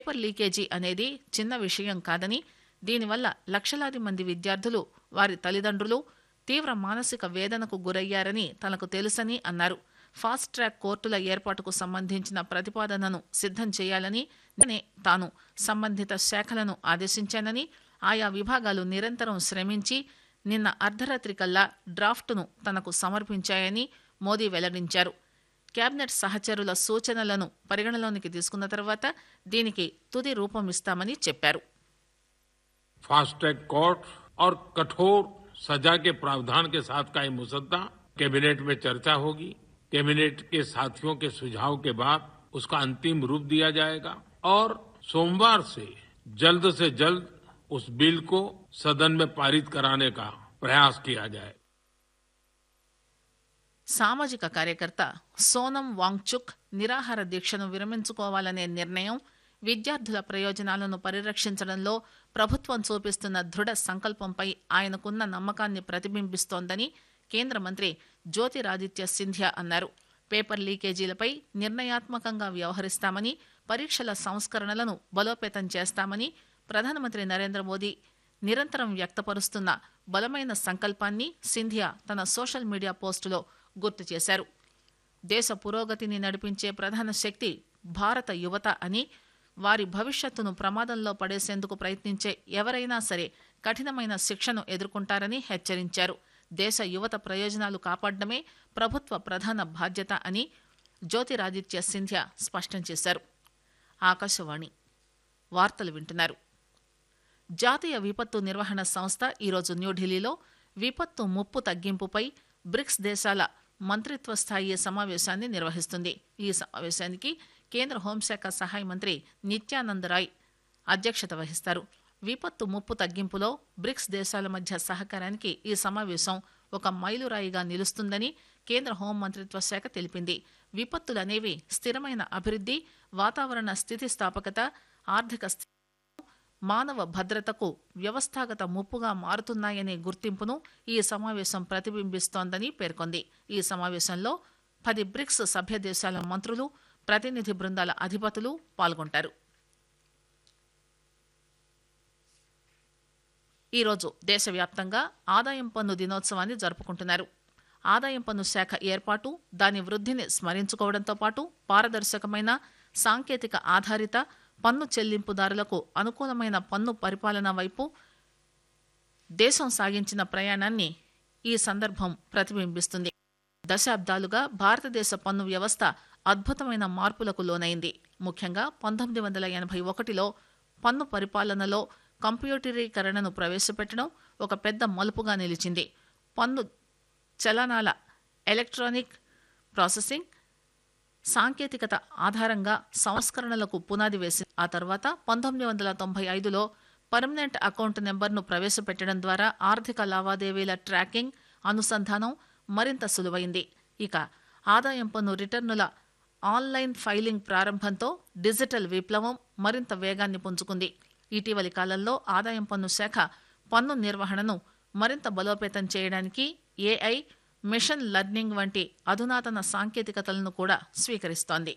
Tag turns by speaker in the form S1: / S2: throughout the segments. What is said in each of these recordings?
S1: paper leakage అనేది చిన్న విషయం కాదని దీనివల్ల లక్షలాది మంది విద్యార్థులు వారి తల్లిదండ్రులు తీవ్ర మానసిక వేదనకు గురయ్యారని తనకు తెలుసని అన్నారు ఫాస్ట్ ట్రాక్ కోర్టుల ఏర్పాటుకు సంబంధించిన ప్రతిపాదనను సిద్ధం చేయాలని నేనే తాను సంబంధిత శాఖలను ఆదేశించానని ఆయా విభాగాలు నిరంతరం శ్రమించి నిన్న అర్ధరాత్రి కల్లా డ్రాఫ్టును తనకు సమర్పించాయని మోదీ వెల్లడించారు కేబినెట్ సహచరుల సూచనలను పరిగణలోనికి తీసుకున్న తర్వాత దీనికి తుది రూపం ఇస్తామని చెప్పారు
S2: फास्ट ट्रैक कोर्ट और कठोर सजा के प्रावधान के साथ का ये मुसद्दा कैबिनेट में चर्चा होगी कैबिनेट के साथियों के सुझाव के बाद उसका अंतिम रूप दिया जाएगा और सोमवार से जल्द से जल्द उस बिल को सदन में पारित कराने का प्रयास किया जाए
S1: సామాజిక కార్యకర్త సోనం వాంగ్చుక్ నిరాహార దీక్షను విరమించుకోవాలనే నిర్ణయం విద్యార్థుల ప్రయోజనాలను పరిరక్షించడంలో ప్రభుత్వం చూపిస్తున్న దృఢ సంకల్పంపై ఆయనకున్న నమ్మకాన్ని ప్రతిబింబిస్తోందని కేంద్ర మంత్రి జ్యోతిరాదిత్య సింధ్యా అన్నారు పేపర్ లీకేజీలపై నిర్ణయాత్మకంగా వ్యవహరిస్తామని పరీక్షల సంస్కరణలను బలోపేతం చేస్తామని ప్రధానమంత్రి నరేంద్ర మోదీ నిరంతరం వ్యక్తపరుస్తున్న బలమైన సంకల్పాన్ని సింధియా తన సోషల్ మీడియా పోస్టులో గుర్తు చేశారు దేశ పురోగతిని నడిపించే ప్రధాన శక్తి భారత యువత అని వారి భవిష్యత్తును ప్రమాదంలో పడేసేందుకు ప్రయత్నించే ఎవరైనా సరే కఠినమైన శిక్షను ఎదుర్కొంటారని హెచ్చరించారు దేశ యువత ప్రయోజనాలు కాపాడడమే ప్రభుత్వ ప్రధాన బాధ్యత అని జ్యోతిరాదిత్య సింధ్యా స్పష్టం చేశారు ఆకాశవాణి వార్తలు వింటున్నారు జాతీయ విపత్తు నిర్వహణ సంస్థ ఈరోజు న్యూఢిల్లీలో విపత్తు ముప్పు తగ్గింపుపై బ్రిక్స్ దేశాల మంత్రిత్వ స్థాయి సమావేశాన్ని నిర్వహిస్తుంది ఈ సమావేశానికి కేంద్ర హోంశాఖ సహాయ మంత్రి నిత్యానంద్ రాయ్ అధ్యక్షత వహిస్తారు విపత్తు ముప్పు తగ్గింపులో బ్రిక్స్ దేశాల మధ్య సహకారానికి ఈ సమావేశం ఒక మైలురాయిగా నిలుస్తుందని కేంద్ర హోం మంత్రిత్వ శాఖ తెలిపింది విపత్తులనేవి స్థిరమైన అభివృద్ధి వాతావరణ స్థితిస్థాపకత ఆర్థిక స్థి- మానవ భద్రతకు వ్యవస్థాగత ముప్పుగా మారుతున్నాయనే గుర్తింపును ఈ సమావేశం ప్రతిబింబిస్తోందని పేర్కొంది ఈ సమావేశంలో పది బ్రిక్స్ సభ్య దేశాల మంత్రులు ప్రతినిధి బృందాల అధిపతులు పాల్గొంటారు ఈరోజు దేశవ్యాప్తంగా ఆదాయం పన్ను దినోత్సవాన్ని జరుపుకుంటున్నారు ఆదాయం పన్ను శాఖ ఏర్పాటు దాని వృద్ధిని స్మరించుకోవడంతో పాటు పారదర్శకమైన సాంకేతిక ఆధారిత పన్ను చెల్లింపుదారులకు అనుకూలమైన పన్ను పరిపాలన వైపు దేశం సాగించిన ప్రయాణాన్ని ఈ సందర్భం ప్రతిబింబిస్తుంది దశాబ్దాలుగా భారతదేశ పన్ను వ్యవస్థ అద్భుతమైన మార్పులకు లోనైంది ముఖ్యంగా పంతొమ్మిది వందల ఎనభై ఒకటిలో పన్ను పరిపాలనలో కంప్యూటరీకరణను ప్రవేశపెట్టడం ఒక పెద్ద మలుపుగా నిలిచింది పన్ను చలనాల ఎలక్ట్రానిక్ ప్రాసెసింగ్ సాంకేతికత ఆధారంగా సంస్కరణలకు పునాది వేసి ఆ తర్వాత పంతొమ్మిది వందల తొంభై ఐదులో పర్మనెంట్ అకౌంట్ నెంబర్ను ప్రవేశపెట్టడం ద్వారా ఆర్థిక లావాదేవీల ట్రాకింగ్ అనుసంధానం మరింత సులువైంది ఇక ఆదాయం పన్ను రిటర్నుల ఆన్లైన్ ఫైలింగ్ ప్రారంభంతో డిజిటల్ విప్లవం మరింత వేగాన్ని పుంజుకుంది ఇటీవలి కాలంలో ఆదాయం పన్ను శాఖ పన్ను నిర్వహణను మరింత బలోపేతం చేయడానికి ఏఐ మిషన్ లెర్నింగ్ వంటి అధునాతన సాంకేతికతలను కూడా స్వీకరిస్తోంది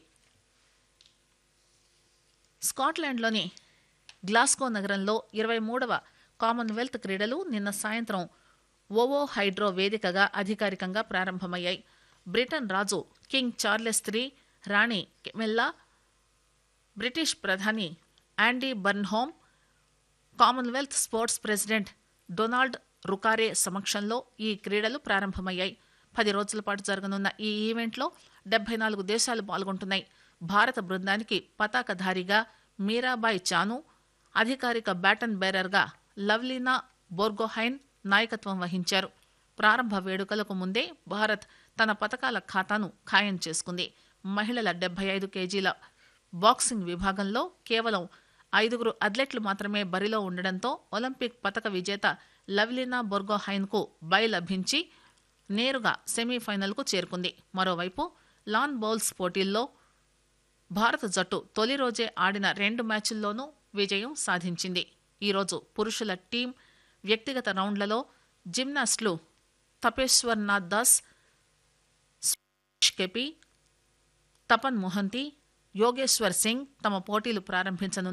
S1: స్కాట్లాండ్లోని గ్లాస్గో నగరంలో ఇరవై మూడవ కామన్వెల్త్ క్రీడలు నిన్న సాయంత్రం ఓవో హైడ్రో వేదికగా అధికారికంగా ప్రారంభమయ్యాయి బ్రిటన్ రాజు కింగ్ చార్లెస్ త్రీ రాణి కెమెల్లా బ్రిటిష్ ప్రధాని Andy Burnham Commonwealth sports president Donald Rukare సమక్షంలో ఈ క్రీడలు ప్రారంభమయ్యాయి పది రోజుల పాటు జరగనున్న ఈ ఈవెంట్లో డెబ్బై నాలుగు దేశాలు పాల్గొంటున్నాయి భారత బృందానికి పతాకధారిగా మీరాబాయ్ చాను అధికారిక బ్యాటన్ బేరర్గా లవ్లీనా బోర్గోహైన్ నాయకత్వం వహించారు ప్రారంభ వేడుకలకు ముందే భారత్ తన పథకాల ఖాతాను ఖాయం చేసుకుంది మహిళల డెబ్బై ఐదు కేజీల బాక్సింగ్ విభాగంలో కేవలం ఐదుగురు అథ్లెట్లు మాత్రమే బరిలో ఉండడంతో ఒలింపిక్ పతక విజేత లవ్లీనా బొర్గోహైన్కు బై లభించి నేరుగా సెమీఫైనల్కు చేరుకుంది మరోవైపు లాన్ బౌల్స్ పోటీల్లో భారత జట్టు తొలి రోజే ఆడిన రెండు మ్యాచుల్లోనూ విజయం సాధించింది ఈరోజు పురుషుల టీం వ్యక్తిగత రౌండ్లలో జిమ్నాస్టులు తపేశ్వర్ నాథ్ దాస్ సురేష్ కెపి తపన్ మొహంతి యోగేశ్వర్ సింగ్ తమ పోటీలు ప్రారంభించనున్నారు